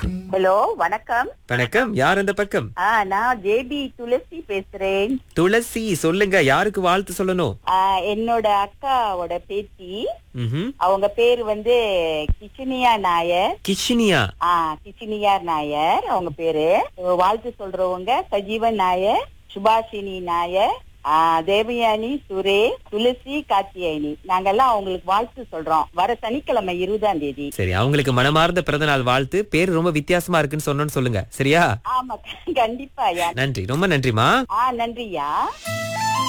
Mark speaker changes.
Speaker 1: Hello வணக்கம்
Speaker 2: வணக்கம் யார் அந்த பக்கம்
Speaker 1: ஆ நான் ஜேபி துளசி பேசுறேன்
Speaker 2: துளசி சொல்லுங்க யாருக்கு வாழ்த்து சொல்லணும்
Speaker 1: ஆ, என்னோட அக்காவோட பேத்தி
Speaker 2: ம்ஹும்.
Speaker 1: அவங்க பேர் வந்து கிச்சினியா நாயர்
Speaker 2: கிஷினியா
Speaker 1: ஆ கிச்சினியார் நாயர் அவங்க பேரு வாழ்த்து சொல்றவங்க சஜீவன் நாயர் சுபாஷினி நாயர் ஆ, தேவயானி சுரே துளசி காத்தியாயினி நாங்கெல்லாம் அவங்களுக்கு வாழ்த்து சொல்றோம் வர சனிக்கிழமை இருபதாம் தேதி
Speaker 2: சரி அவங்களுக்கு மனமார்ந்த பிறந்த நாள் வாழ்த்து பேர் ரொம்ப வித்தியாசமா இருக்குன்னு சொன்னோன்னு சொல்லுங்க சரியா
Speaker 1: ஆமா கண்டிப்பா ஐயா
Speaker 2: நன்றி ரொம்ப நன்றிமா
Speaker 1: ஆ நன்றியா